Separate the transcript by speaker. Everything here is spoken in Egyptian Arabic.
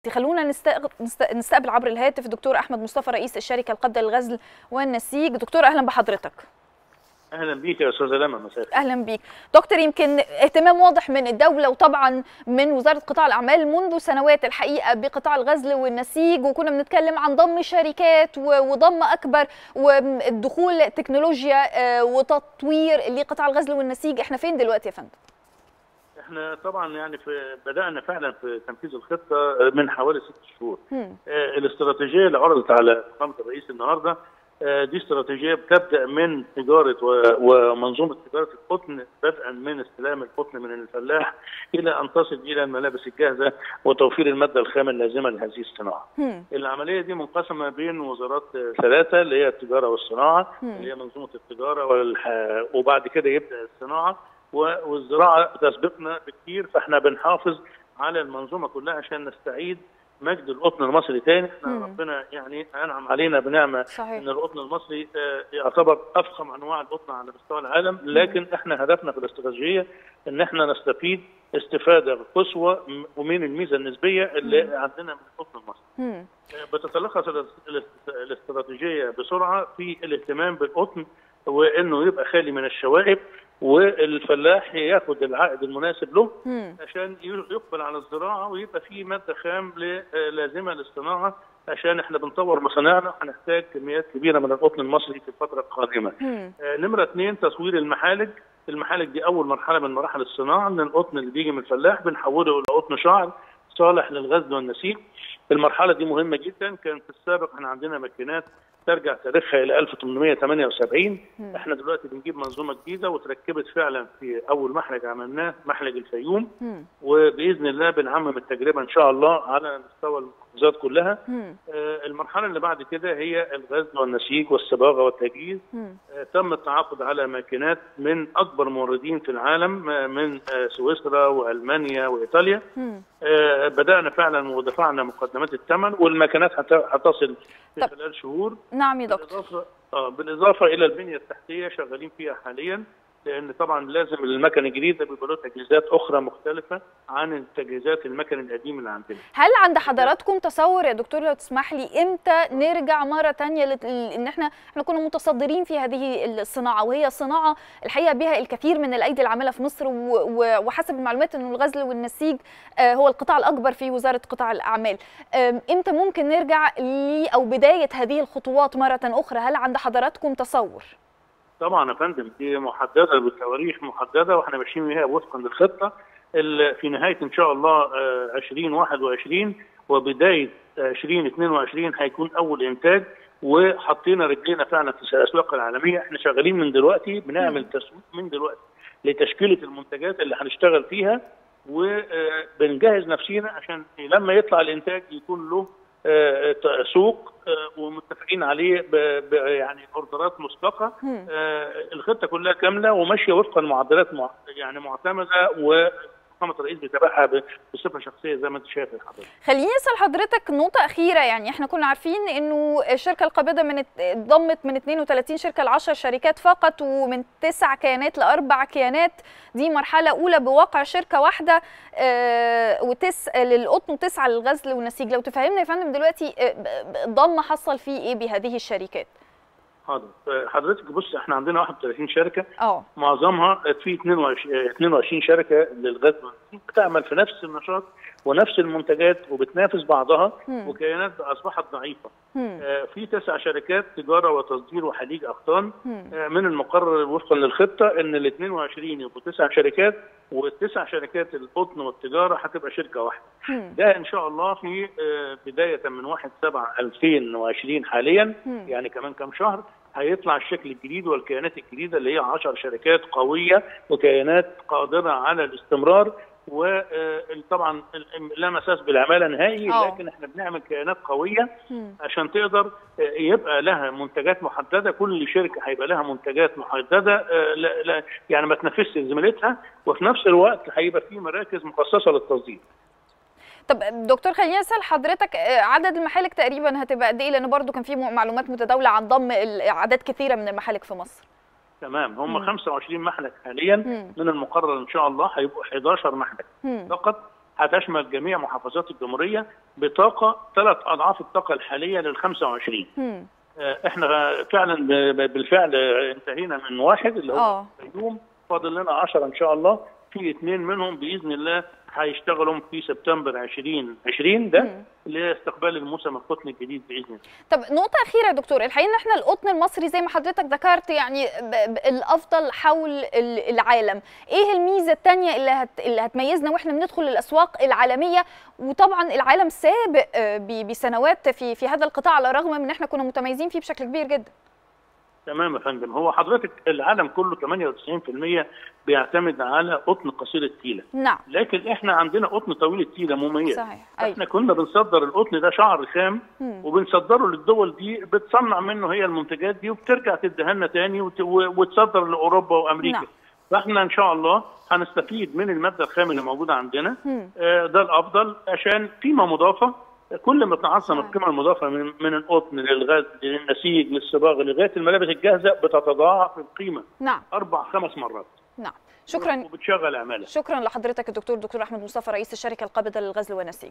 Speaker 1: خلونا نستقبل عبر الهاتف الدكتور احمد مصطفى رئيس الشركه القابضه للغزل والنسيج دكتور اهلا بحضرتك
Speaker 2: اهلا بيك يا استاذه لما مساء
Speaker 1: اهلا بيك دكتور يمكن اهتمام واضح من الدوله وطبعا من وزاره قطاع الاعمال منذ سنوات الحقيقه بقطاع الغزل والنسيج وكنا بنتكلم عن ضم شركات وضم اكبر والدخول تكنولوجيا وتطوير لقطاع الغزل والنسيج احنا فين دلوقتي يا فندم
Speaker 2: احنا طبعا يعني في بدانا فعلا في تنفيذ الخطه من حوالي ست شهور آه الاستراتيجيه اللي عرضت على فخامه الرئيس النهارده آه دي استراتيجيه بتبدا من تجاره ومنظومه تجاره القطن بدءا من استلام القطن من الفلاح الى ان تصل الى الملابس الجاهزه وتوفير الماده الخام اللازمه لهذه الصناعه. العمليه دي منقسمه بين وزارات ثلاثه اللي هي التجاره والصناعه اللي هي منظومه التجاره والح... وبعد كده يبدا الصناعه والزراعه تسبقنا بكثير فاحنا بنحافظ على المنظومه كلها عشان نستعيد مجد القطن المصري تاني احنا ربنا يعني انعم علينا بنعمه
Speaker 1: صحيح.
Speaker 2: ان القطن المصري يعتبر افخم انواع القطن على مستوى العالم لكن احنا هدفنا في الاستراتيجيه ان احنا نستفيد استفاده قصوى ومن الميزه النسبيه اللي مم. عندنا من القطن المصري. بتتلخص الاستراتيجيه بسرعه في الاهتمام بالقطن وانه يبقى خالي من الشوائب والفلاح ياخد العائد المناسب له
Speaker 1: مم.
Speaker 2: عشان يقبل على الزراعه ويبقى في ماده خام لازمه للصناعه عشان احنا بنطور مصانعنا هنحتاج كميات كبيره من القطن المصري في الفتره القادمه. آه نمره اثنين تطوير المحالج، المحالج دي اول مرحله من مراحل الصناعه ان القطن اللي بيجي من الفلاح بنحوله الى قطن شعر صالح للغزل والنسيج. المرحله دي مهمه جدا كان في السابق احنا عندنا ماكينات ترجع تاريخها الى 1878
Speaker 1: مم.
Speaker 2: احنا دلوقتي بنجيب منظومه جديده وتركبت فعلا في اول محلج عملناه محلج الفيوم
Speaker 1: مم.
Speaker 2: وباذن الله بنعمم التجربه ان شاء الله على مستوى المحافظات كلها
Speaker 1: مم.
Speaker 2: آه المرحله اللي بعد كده هي الغزل والنسيج والصباغه والتجهيز
Speaker 1: مم.
Speaker 2: آه تم التعاقد على ماكينات من اكبر موردين في العالم آه من آه سويسرا والمانيا وايطاليا
Speaker 1: مم.
Speaker 2: آه بدانا فعلا ودفعنا مقدمات الثمن والماكينات هت- هتصل في
Speaker 1: طب.
Speaker 2: خلال شهور
Speaker 1: نعم يا دكتور
Speaker 2: بالاضافه اه بالاضافه الى البنيه التحتيه شغالين فيها حاليا لان طبعا لازم المكن الجديد ده بيبقى له تجهيزات اخرى مختلفه عن التجهيزات المكن القديم اللي عندنا.
Speaker 1: هل عند حضراتكم تصور يا دكتور لو تسمح لي امتى نرجع مره تانية لت- ان احنا احنا كنا متصدرين في هذه الصناعه وهي صناعه الحقيقه بها الكثير من الايدي العامله في مصر و- و- وحسب المعلومات انه الغزل والنسيج آه، هو القطاع الاكبر في وزاره قطاع الاعمال آم، امتى ممكن نرجع ل او بدايه هذه الخطوات مره اخرى هل عند حضراتكم تصور
Speaker 2: طبعا يا فندم دي محدده بتواريخ محدده واحنا ماشيين بيها وفقا للخطه ال- في نهايه ان شاء الله آه، 2021 وبدايه 2022 هيكون اول انتاج وحطينا رجلينا فعلا في الاسواق العالميه احنا شغالين من دلوقتي بنعمل تسويق من دلوقتي لتشكيله المنتجات اللي هنشتغل فيها وبنجهز نفسينا عشان لما يطلع الانتاج يكون له آه، ت- سوق آه، ومتفقين عليه ب- ب- يعني اوردرات مسبقه
Speaker 1: مم.
Speaker 2: آه، الخطه كلها كامله وماشيه وفقا لمعدلات مع- يعني معتمده وفخامه الرئيس بيتابعها ب- بصفه شخصيه زي ما انت شايف يا حضرتك.
Speaker 1: خليني اسال حضرتك نقطه اخيره يعني احنا كنا عارفين انه الشركه القابضه من ضمت من 32 شركه ل 10 شركات فقط ومن تسع كيانات لاربع كيانات دي مرحله اولى بواقع شركه واحده آه، وتس للقطن وتسعه للغزل والنسيج لو تفهمنا يا فندم دلوقتي آه، ب- ب- الضم حصل فيه ايه بهذه الشركات
Speaker 2: حاضر آه، حضرتك بص احنا عندنا 31 شركه
Speaker 1: اه
Speaker 2: معظمها في 22 22 شركه للغزل والنسيج بتعمل في نفس النشاط ونفس المنتجات وبتنافس بعضها
Speaker 1: مم.
Speaker 2: وكيانات اصبحت ضعيفه.
Speaker 1: مم.
Speaker 2: آه، في تسع شركات تجاره وتصدير وحليج اقطان
Speaker 1: مم.
Speaker 2: آه، من المقرر وفقا للخطه ان ال 22 يبقوا تسع شركات والتسع شركات القطن والتجاره هتبقى شركه واحده.
Speaker 1: مم.
Speaker 2: ده ان شاء الله في آه، بدايه من 1 7 2020 حاليا
Speaker 1: مم.
Speaker 2: يعني كمان كام شهر هيطلع الشكل الجديد والكيانات الجديده اللي هي 10 شركات قويه وكيانات قادره على الاستمرار وطبعا لا مساس بالعماله نهائي
Speaker 1: آه.
Speaker 2: لكن احنا بنعمل كيانات قويه
Speaker 1: مم.
Speaker 2: عشان تقدر آه، يبقى لها منتجات محدده كل شركه هيبقى لها منتجات محدده آه، لا لا يعني ما تنافسش زميلتها وفي نفس الوقت هيبقى في مراكز مخصصه للتصدير
Speaker 1: طب دكتور خليني اسال حضرتك آه، عدد المحالك تقريبا هتبقى قد ايه لان برضو كان في م- معلومات متداوله عن ضم ال- اعداد كثيره من المحالك في مصر
Speaker 2: تمام هم
Speaker 1: مم.
Speaker 2: 25 محلك حاليا
Speaker 1: مم.
Speaker 2: من المقرر ان شاء الله هيبقوا 11 محلك
Speaker 1: مم.
Speaker 2: فقط هتشمل جميع محافظات الجمهوريه بطاقه ثلاث اضعاف الطاقه الحاليه لل 25
Speaker 1: هم.
Speaker 2: آه، احنا فعلا ب- بالفعل انتهينا من واحد اللي هو
Speaker 1: اه
Speaker 2: الفيوم فاضل لنا 10 ان شاء الله في اثنين منهم باذن الله هيشتغلوا في سبتمبر 2020 ده
Speaker 1: مم.
Speaker 2: اللي هي استقبال الموسم القطن الجديد باذن الله
Speaker 1: طب نقطة أخيرة يا دكتور الحقيقة إن إحنا القطن المصري زي ما حضرتك ذكرت يعني ب- ب- الأفضل حول ال- العالم، إيه الميزة التانية اللي هت اللي هتميزنا وإحنا بندخل الأسواق العالمية وطبعا العالم سابق آه، ب- بسنوات في في هذا القطاع على الرغم من إن إحنا كنا متميزين فيه بشكل كبير جدا.
Speaker 2: تمام يا فندم هو حضرتك العالم كله 98% بيعتمد على قطن قصير التيله
Speaker 1: نعم
Speaker 2: لكن احنا عندنا قطن طويل التيله مميز
Speaker 1: صحيح أيوة
Speaker 2: احنا كنا بنصدر القطن ده شعر خام
Speaker 1: مم.
Speaker 2: وبنصدره للدول دي بتصنع منه هي المنتجات دي وبترجع تديها لنا تاني وت- و- وتصدر لاوروبا وامريكا
Speaker 1: نعم.
Speaker 2: فاحنا ان شاء الله هنستفيد من الماده الخام اللي موجوده عندنا
Speaker 1: مم.
Speaker 2: آه، ده الافضل عشان قيمه مضافه كل ما تعظم
Speaker 1: صحيح.
Speaker 2: القيمه المضافه من من القطن للغاز للنسيج للصباغ لغايه الملابس الجاهزه بتتضاعف القيمه
Speaker 1: نعم
Speaker 2: اربع خمس مرات
Speaker 1: نعم شكرا
Speaker 2: وبتشغل عماله
Speaker 1: شكرا لحضرتك الدكتور دكتور أحمد مصطفى رئيس الشركة القابضة للغزل والنسيج.